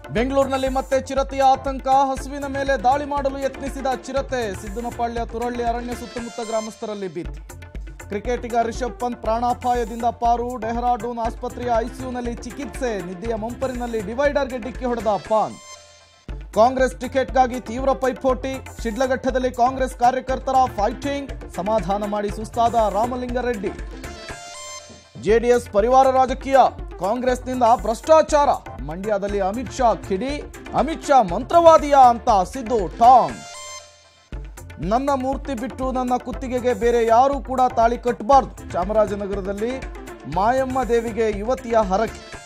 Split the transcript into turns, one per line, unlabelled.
ಬೆಂಗಳೂರಿನಲ್ಲಿ ಮತ್ತೆ ಚಿರತೆಯ ಆತಂಕ ಹಸುವಿನ ಮೇಲೆ ದಾಳಿ ಮಾಡಲು ಯತ್ನಿಸಿದ ಚಿರತೆ ಸಿದ್ದನಪಾಳ್ಯ ತುರಳ್ಳಿ ಅರಣ್ಯ ಸುತ್ತಮುತ್ತ ಗ್ರಾಮಸ್ಥರಲ್ಲಿ ಭೀತಿ ಕ್ರಿಕೆಟಿಗ ರಿಷಬ್ ಪಂತ್ ಪ್ರಾಣಾಪಾಯದಿಂದ ಪಾರು ಡೆಹ್ರಾಡೂನ್ ಆಸ್ಪತ್ರೆಯ ಐಸಿಯುನಲ್ಲಿ ಚಿಕಿತ್ಸೆ ನಿದ್ದೆಯ ಮಂಪರಿನಲ್ಲಿ ಡಿವೈಡರ್ಗೆ ಡಿಕ್ಕಿ ಹೊಡೆದ ಪಾನ್ ಕಾಂಗ್ರೆಸ್ ಟಿಕೆಟ್ಗಾಗಿ ತೀವ್ರ ಪೈಪೋಟಿ ಶಿಡ್ಲಘಟ್ಟದಲ್ಲಿ ಕಾಂಗ್ರೆಸ್ ಕಾರ್ಯಕರ್ತರ ಫೈಟಿಂಗ್ ಸಮಾಧಾನ ಮಾಡಿ ಸುಸ್ತಾದ ರಾಮಲಿಂಗಾರೆಡ್ಡಿ ಜೆಡಿಎಸ್ ಪರಿವಾರ ರಾಜಕೀಯ ಕಾಂಗ್ರೆಸ್ನಿಂದ ಭ್ರಷ್ಟಾಚಾರ ಮಂಡ್ಯದಲ್ಲಿ ಅಮಿತ್ ಶಾ ಕಿಡಿ ಅಮಿತ್ ಶಾ ಮಂತ್ರವಾದಿಯ ಅಂತ ಸಿದ್ದು ಟಾಂಗ್ ನನ್ನ ಮೂರ್ತಿ ಬಿಟ್ಟು ನನ್ನ ಕುತ್ತಿಗೆಗೆ ಬೇರೆ ಯಾರೂ ಕೂಡ ತಾಳಿ ಕಟ್ಟಬಾರ್ದು ಚಾಮರಾಜನಗರದಲ್ಲಿ ಮಾಯಮ್ಮ ದೇವಿಗೆ ಯುವತಿಯ ಹರಕೆ